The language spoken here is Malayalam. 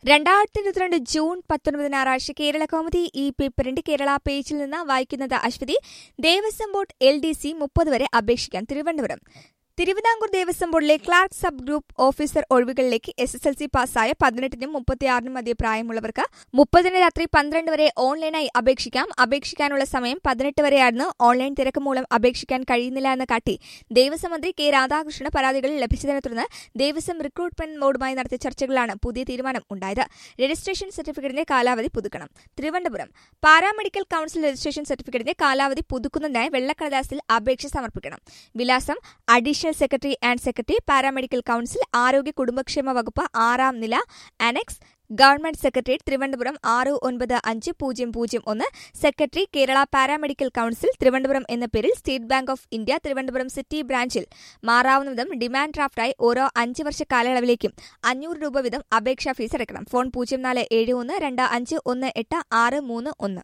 രണ്ടായിരത്തി ഇരുപത്തിരണ്ട് ജൂൺ പത്തൊൻപത് ഞായറാഴ്ച കേരള കൗമുദി ഈ പേപ്പറിന്റെ കേരള പേജിൽ നിന്ന് വായിക്കുന്നത് Aswathy Devaswom board L D C മുപ്പത് വരെ അപേക്ഷിക്കാൻ തിരുവനന്തപുരം തിരുവിതാംകൂർ ദേവസ്വം ബോർഡിലെ ക്ലാർക്ക് സബ് ഗ്രൂപ്പ് ഓഫീസർ ഒഴിവുകളിലേക്ക് എസ് എസ് എൽ സി പാസ്സായ പതിനെട്ടിനും മുപ്പത്തിയാറിനും മധ്യ പ്രായമുള്ളവർക്ക് മുപ്പതിന് രാത്രി പന്ത്രണ്ട് വരെ ഓൺലൈനായി അപേക്ഷിക്കാം അപേക്ഷിക്കാനുള്ള സമയം പതിനെട്ട് വരെയാണെന്ന് ഓൺലൈൻ തിരക്ക് മൂലം അപേക്ഷിക്കാൻ കഴിയുന്നില്ല എന്ന് കാട്ടി ദേവസ്വം മന്ത്രി കെ രാധാകൃഷ്ണന് പരാതികൾ ലഭിച്ചതിനെ തുടർന്ന് ദേവസ്വം റിക്രൂട്ട്മെന്റ് ബോർഡുമായി നടത്തിയ ചർച്ചകളിലാണ് പുതിയ തീരുമാനം ഉണ്ടായത് രജിസ്ട്രേഷൻ സർട്ടിഫിക്കറ്റിന്റെ കാലാവധി പുതുക്കണം തിരുവനന്തപുരം പാരാമെഡിക്കൽ കൌൺസിൽ രജിസ്ട്രേഷൻ സർട്ടിഫിക്കറ്റിന്റെ കാലാവധി പുതുക്കുന്നതിനായി വെള്ളക്കടലാസിൽ അപേക്ഷ സമർപ്പിക്കണം വിലാസം additional secretary and secretary paramedical council ആരോഗ്യ കുടുംബക്ഷേമ വകുപ്പ് ആറാം നില അനക്സ് ഗവൺമെന്റ് സെക്രട്ടേറിയറ്റ് തിരുവനന്തപുരം ആറ് ഒൻപത് അഞ്ച് പൂജ്യം പൂജ്യം ഒന്ന് secretary Kerala paramedical council Thiruvananthapuram എന്ന പേരിൽ state bank of India Thiruvananthapuram city ബ്രാഞ്ചിൽ മാറാവുന്ന വിധം ഡിമാൻഡ് ഡ്രാഫ്റ്റായി ഓരോ അഞ്ച് വർഷ കാലയളവിലേക്കും അഞ്ഞൂറ് രൂപ വീതം അപേക്ഷാ ഫീസ് അടയ്ക്കണം ഫോൺ പൂജ്യം നാല് ഏഴ് ഒന്ന് രണ്ട് അഞ്ച് ഒന്ന് എട്ട് ആറ് മൂന്ന് ഒന്ന്